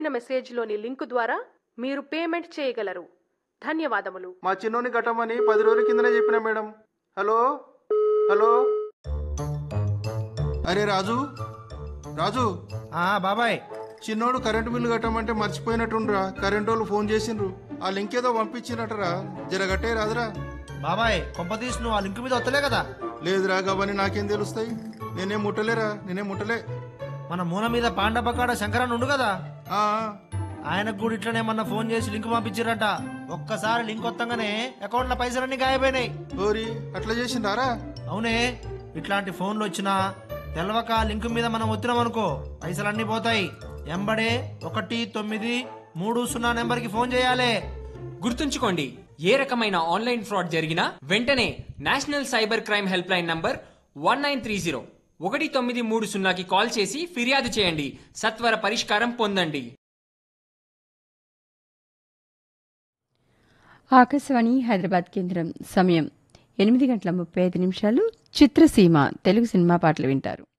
మెసేజ్లోని link ద్వారా మీరు payment చేయగలరు ధన్యవాదములు మా చిన్నోని కట్టమని పది రోజుల కిందనే చెప్పిన మేడం హలో హలో అరే రాజు రాజు ఆ బాబాయ్ చిన్నోడు కరెంటు బిల్లు కట్టమంటే మర్చిపోయినట్టుండ్రా కరెంటు వాళ్ళు ఫోన్ చేసిండ్రు ఆ లింక్ ఏదో పంపించినట్టరా జర కట్టే రాదురా బాబాయ్ కొంపతీసి నువ్వు ఆ లింక్ మీద వస్తలే కదా లేదురా గవని నాకేం తెలుస్తాయి నేనేం ముట్టలేరా నేనేం ముట్టలే మన మూల మీద పాండపకాడ శంకరన్ ఉండు కదా ఆ, ఆయనకు కూడా ఇట్లనే మొన్న ఫోన్ చేసి లింక్ పంపించారట ఒక్కసారి లింక్ వత్తంగానే అకౌంట్ల పైసలన్నీ గాయపోయినాయి ఓరి అట్లా చేసిండారా అవునే ఇట్లాంటి ఫోన్లు వచ్చినా తెలవక లింక్ మీద మనం వచ్చినాం అనుకో పైసలన్నీ పోతాయి ఎంబడే ఒకటి తొమ్మిది మూడు సున్నా నెంబర్కి ఫోన్ చేయాలి గుర్తుంచుకోండి ఏ రకమైన ఆన్లైన్ ఫ్రాడ్ జరిగినా వెంటనే national cyber crime helpline number one nine three zero ఒకటి తొమ్మిది మూడు సున్నాకి కాల్ చేసి ఫిర్యాదు చేయండి సత్వర పరిష్కారం పొందండి ఆకాశవాణి హైదరాబాద్ కేంద్రం సమయం ఎనిమిది గంటల ముప్పై ఐదు నిమిషాలు చిత్రసీమ తెలుగు సినిమా పాటలు వింటారు